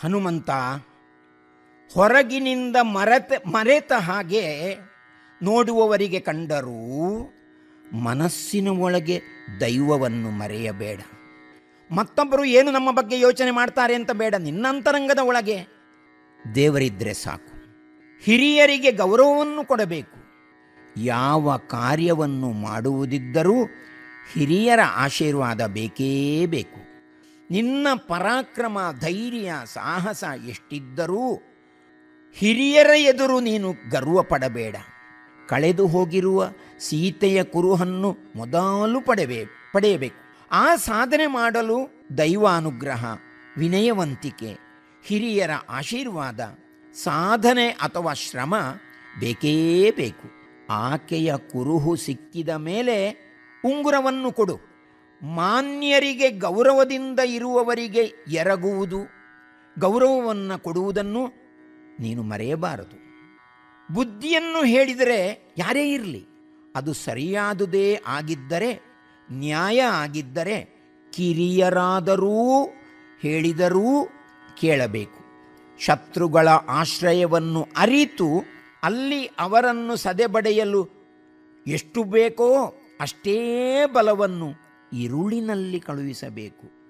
ಹನುಮಂತ ಹೊರಗಿನಿಂದ ಮರೆತ ಮರೆತ ಹಾಗೆ ನೋಡುವವರಿಗೆ ಕಂಡರೂ ಮನಸ್ಸಿನ ಒಳಗೆ ದೈವವನ್ನು ಮರೆಯಬೇಡ ಮತ್ತೊಬ್ಬರು ಏನು ನಮ್ಮ ಬಗ್ಗೆ ಯೋಚನೆ ಮಾಡ್ತಾರೆ ಅಂತ ಬೇಡ ನಿನ್ನಂತರಂಗದ ಒಳಗೆ ದೇವರಿದ್ದರೆ ಸಾಕು ಹಿರಿಯರಿಗೆ ಗೌರವವನ್ನು ಕೊಡಬೇಕು ಯಾವ ಕಾರ್ಯವನ್ನು ಮಾಡುವುದಿದ್ದರೂ ಹಿರಿಯರ ಆಶೀರ್ವಾದ ಬೇಕೇ ಬೇಕು ನಿನ್ನ ಪರಾಕ್ರಮ ಧೈರ್ಯ ಸಾಹಸ ಎಷ್ಟಿದ್ದರೂ ಹಿರಿಯರ ಎದುರು ನೀನು ಗರ್ವ ಪಡಬೇಡ ಕಳೆದು ಹೋಗಿರುವ ಸೀತೆಯ ಕುರುಹನ್ನು ಮೊದಲು ಪಡೆಬೇ ಪಡೆಯಬೇಕು ಆ ಸಾಧನೆ ಮಾಡಲು ದೈವಾನುಗ್ರಹ ವಿನಯವಂತಿಕೆ ಹಿರಿಯರ ಆಶೀರ್ವಾದ ಸಾಧನೆ ಅಥವಾ ಶ್ರಮ ಬೇಕೇ ಬೇಕು ಆಕೆಯ ಕುರುಹು ಸಿಕ್ಕಿದ ಮೇಲೆ ಉಂಗುರವನ್ನು ಕೊಡು ಮಾನ್ಯರಿಗೆ ಗೌರವದಿಂದ ಇರುವವರಿಗೆ ಎರಗುವುದು ಗೌರವವನ್ನು ಕೊಡುವುದನ್ನು ನೀನು ಮರೆಯಬಾರದು ಬುದ್ಧಿಯನ್ನು ಹೇಳಿದರೆ ಯಾರೇ ಇರಲಿ ಅದು ಸರಿಯಾದುದೇ ಆಗಿದ್ದರೆ ನ್ಯಾಯ ಆಗಿದ್ದರೆ ಕಿರಿಯರಾದರೂ ಹೇಳಿದರೂ ಕೇಳಬೇಕು ಶತ್ರುಗಳ ಆಶ್ರಯವನ್ನು ಅರಿತು ಅಲ್ಲಿ ಅವರನ್ನು ಸದೆಬಡೆಯಲು ಎಷ್ಟು ಬೇಕೋ ಅಷ್ಟೇ ಬಲವನ್ನು ಇರುಳಿನಲ್ಲಿ ಕಳುಹಿಸಬೇಕು